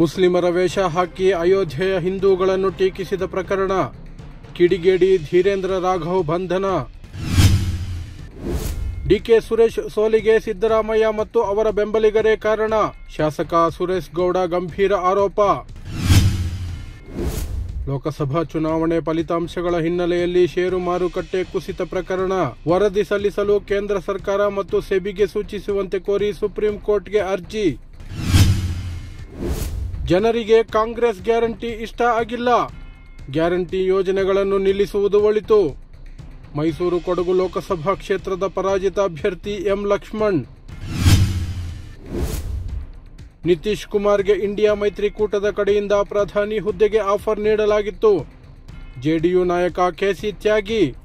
ಮುಸ್ಲಿಮರ ವೇಷ ಹಾಕಿ ಅಯೋಧ್ಯೆಯ ಹಿಂದೂಗಳನ್ನು ಟೀಕಿಸಿದ ಪ್ರಕರಣ ಕಿಡಿಗೇಡಿ ಧೀರೇಂದ್ರ ರಾಘವ್ ಬಂಧನ ಡಿಕೆ ಸುರೇಶ್ ಸೋಲಿಗೆ ಸಿದ್ದರಾಮಯ್ಯ ಮತ್ತು ಅವರ ಬೆಂಬಲಿಗರೇ ಕಾರಣ ಶಾಸಕ ಸುರೇಶ್ ಗೌಡ ಗಂಭೀರ ಆರೋಪ ಲೋಕಸಭಾ ಚುನಾವಣೆ ಫಲಿತಾಂಶಗಳ ಹಿನ್ನೆಲೆಯಲ್ಲಿ ಷೇರು ಮಾರುಕಟ್ಟೆ ಕುಸಿತ ಪ್ರಕರಣ ವರದಿ ಸಲ್ಲಿಸಲು ಕೇಂದ್ರ ಸರ್ಕಾರ ಮತ್ತು ಸೆಬಿಗೆ ಸೂಚಿಸುವಂತೆ ಕೋರಿ ಸುಪ್ರೀಂ ಕೋರ್ಟ್ಗೆ ಅರ್ಜಿ ಜನರಿಗೆ ಕಾಂಗ್ರೆಸ್ ಗ್ಯಾರಂಟಿ ಇಷ್ಟ ಆಗಿಲ್ಲ ಗ್ಯಾರಂಟಿ ಯೋಜನೆಗಳನ್ನು ನಿಲ್ಲಿಸುವುದು ಒಳಿತು ಮೈಸೂರು ಕೊಡಗು ಲೋಕಸಭಾ ಕ್ಷೇತ್ರದ ಪರಾಜಿತ ಅಭ್ಯರ್ಥಿ ಎಂ ಲಕ್ಷ್ಮಣ್ ನಿತೀಶ್ ಕುಮಾರ್ಗೆ ಇಂಡಿಯಾ ಮೈತ್ರಿಕೂಟದ ಕಡೆಯಿಂದ ಪ್ರಧಾನಿ ಹುದ್ದೆಗೆ ಆಫರ್ ನೀಡಲಾಗಿತ್ತು ಜೆಡಿಯು ನಾಯಕ ಕೆಸಿ ತ್ಯಾಗಿ